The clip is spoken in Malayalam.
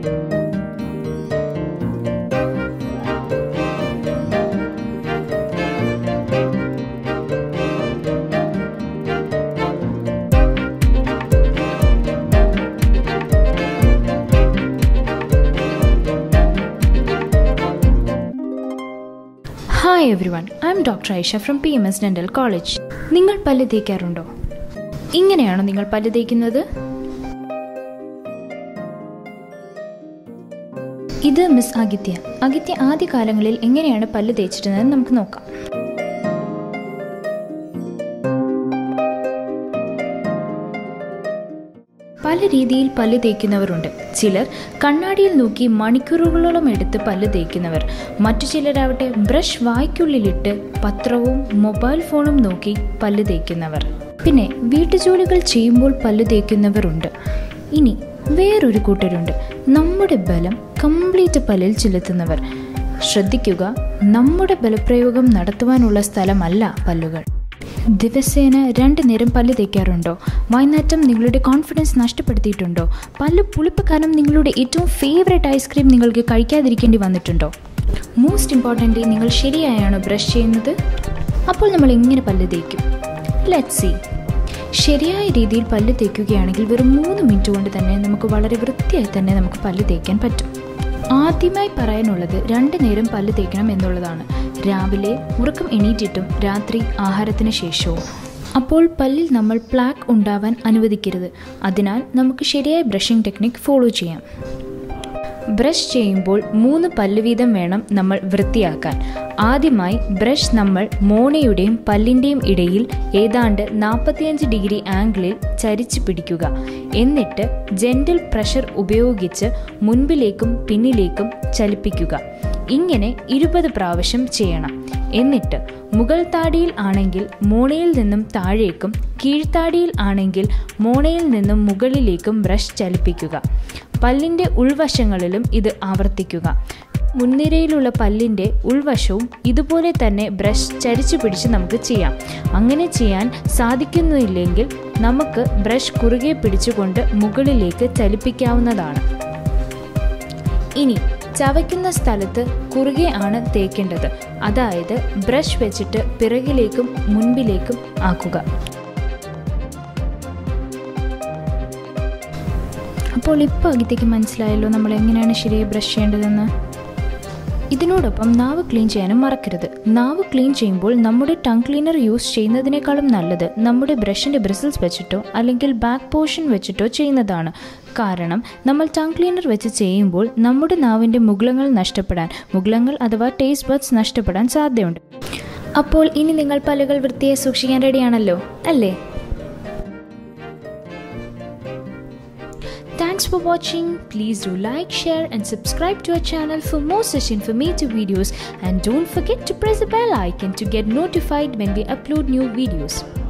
Hi every I'm doctor Aisha from P M S dental college നിങ്ങൾ പല്ല് തേക്കാറുണ്ടോ ഇങ്ങനെയാണോ നിങ്ങൾ പല്ല് തേക്കുന്നത് ഇത് മിസ് അഗിത്യ അഗിത്യ ആദ്യകാലങ്ങളിൽ എങ്ങനെയാണ് പല്ല് തേച്ചിരുന്നത് നമുക്ക് നോക്കാം പല രീതിയിൽ പല്ല് തേക്കുന്നവരുണ്ട് ചിലർ കണ്ണാടിയിൽ നോക്കി മണിക്കൂറുകളോളം എടുത്ത് പല്ല് തേക്കുന്നവർ മറ്റു ചിലരാവട്ടെ ബ്രഷ് വായ്ക്കുള്ളിലിട്ട് പത്രവും മൊബൈൽ ഫോണും നോക്കി പല്ല് തേക്കുന്നവർ പിന്നെ വീട്ടുജോലികൾ ചെയ്യുമ്പോൾ പല്ല് തേക്കുന്നവരുണ്ട് ഇനി വേറൊരു കൂട്ടരുണ്ട് നമ്മുടെ ബലം കംപ്ലീറ്റ് പല്ലിൽ ചെലുത്തുന്നവർ ശ്രദ്ധിക്കുക നമ്മുടെ ബലപ്രയോഗം നടത്തുവാനുള്ള സ്ഥലമല്ല പല്ലുകൾ ദിവസേന രണ്ട് നേരം പല്ല് തേക്കാറുണ്ടോ വൈകുന്നേരം നിങ്ങളുടെ കോൺഫിഡൻസ് നഷ്ടപ്പെടുത്തിയിട്ടുണ്ടോ പല്ല് പുളിപ്പ് കാരണം നിങ്ങളുടെ ഏറ്റവും ഫേവറേറ്റ് ഐസ്ക്രീം നിങ്ങൾക്ക് കഴിക്കാതിരിക്കേണ്ടി വന്നിട്ടുണ്ടോ മോസ്റ്റ് ഇമ്പോർട്ടൻ്റ് നിങ്ങൾ ശരിയായാണോ ബ്രഷ് ചെയ്യുന്നത് അപ്പോൾ നമ്മൾ എങ്ങനെ പല്ല് തേക്കും ലെറ്റ് സി ശരിയായ രീതിയിൽ പല്ല് തേക്കുകയാണെങ്കിൽ വെറും മൂന്ന് മിനിറ്റ് കൊണ്ട് തന്നെ നമുക്ക് വളരെ വൃത്തിയായി തന്നെ നമുക്ക് പല്ല് തേക്കാൻ പറ്റും ആദ്യമായി പറയാനുള്ളത് രണ്ട് നേരം പല്ല് തേക്കണം എന്നുള്ളതാണ് രാവിലെ ഉറക്കം എണീറ്റിട്ടും രാത്രി ആഹാരത്തിന് ശേഷവും അപ്പോൾ പല്ലിൽ നമ്മൾ പ്ലാക്ക് ഉണ്ടാവാൻ അനുവദിക്കരുത് അതിനാൽ നമുക്ക് ശരിയായ ബ്രഷിംഗ് ടെക്നിക് ഫോളോ ചെയ്യാം ബ്രഷ് ചെയ്യുമ്പോൾ മൂന്ന് പല്ല് വീതം വേണം നമ്മൾ വൃത്തിയാക്കാൻ ആദ്യമായി ബ്രഷ് നമ്മൾ മോണയുടെയും പല്ലിൻ്റെയും ഇടയിൽ ഏതാണ്ട് നാൽപ്പത്തിയഞ്ച് ഡിഗ്രി ആംഗിളിൽ ചരിച്ചു പിടിക്കുക എന്നിട്ട് ജെൻറ്റൽ പ്രഷർ ഉപയോഗിച്ച് മുൻപിലേക്കും പിന്നിലേക്കും ചലിപ്പിക്കുക ഇങ്ങനെ ഇരുപത് പ്രാവശ്യം ചെയ്യണം എന്നിട്ട് മുകൾ താടിയിൽ ആണെങ്കിൽ മോണയിൽ നിന്നും താഴേക്കും കീഴ്ത്താടിയിൽ ആണെങ്കിൽ മോണയിൽ നിന്നും മുകളിലേക്കും ബ്രഷ് ചലിപ്പിക്കുക പല്ലിൻ്റെ ഉൾവശങ്ങളിലും ഇത് ആവർത്തിക്കുക മുൻനിരയിലുള്ള പല്ലിൻ്റെ ഉൾവശവും ഇതുപോലെ തന്നെ ബ്രഷ് ചരിച്ചു പിടിച്ച് നമുക്ക് ചെയ്യാം അങ്ങനെ ചെയ്യാൻ സാധിക്കുന്നില്ലെങ്കിൽ നമുക്ക് ബ്രഷ് കുറുകെ പിടിച്ചുകൊണ്ട് മുകളിലേക്ക് ചലിപ്പിക്കാവുന്നതാണ് ഇനി ചവയ്ക്കുന്ന സ്ഥലത്ത് കുറുകെ ആണ് തേക്കേണ്ടത് അതായത് ബ്രഷ് വെച്ചിട്ട് പിറകിലേക്കും മുൻപിലേക്കും ആക്കുക അപ്പോൾ ഇപ്പോൾ അകത്തേക്ക് മനസ്സിലായല്ലോ നമ്മൾ എങ്ങനെയാണ് ശരിയായി ബ്രഷ് ചെയ്യേണ്ടതെന്ന് ഇതിനോടൊപ്പം നാവ് ക്ലീൻ ചെയ്യാനും മറക്കരുത് നാവ് ക്ലീൻ ചെയ്യുമ്പോൾ നമ്മുടെ ടങ് ക്ലീനർ യൂസ് ചെയ്യുന്നതിനേക്കാളും നല്ലത് നമ്മുടെ ബ്രഷിൻ്റെ ബ്രിസിൽസ് വെച്ചിട്ടോ അല്ലെങ്കിൽ ബാക്ക് പോർഷൻ വെച്ചിട്ടോ ചെയ്യുന്നതാണ് കാരണം നമ്മൾ ടങ് ക്ലീനർ വെച്ച് ചെയ്യുമ്പോൾ നമ്മുടെ നാവിൻ്റെ മുകുളങ്ങൾ നഷ്ടപ്പെടാൻ മുകുളങ്ങൾ അഥവാ ടേസ്റ്റ് ബഡ്സ് നഷ്ടപ്പെടാൻ സാധ്യതയുണ്ട് അപ്പോൾ ഇനി നിങ്ങൾ പല്ലുകൾ വൃത്തിയായി സൂക്ഷിക്കാൻ റെഡിയാണല്ലോ അല്ലേ Thanks for watching. Please do like, share, and subscribe to our channel for more such informative videos. And don't forget to press the bell icon to get notified when we upload new videos.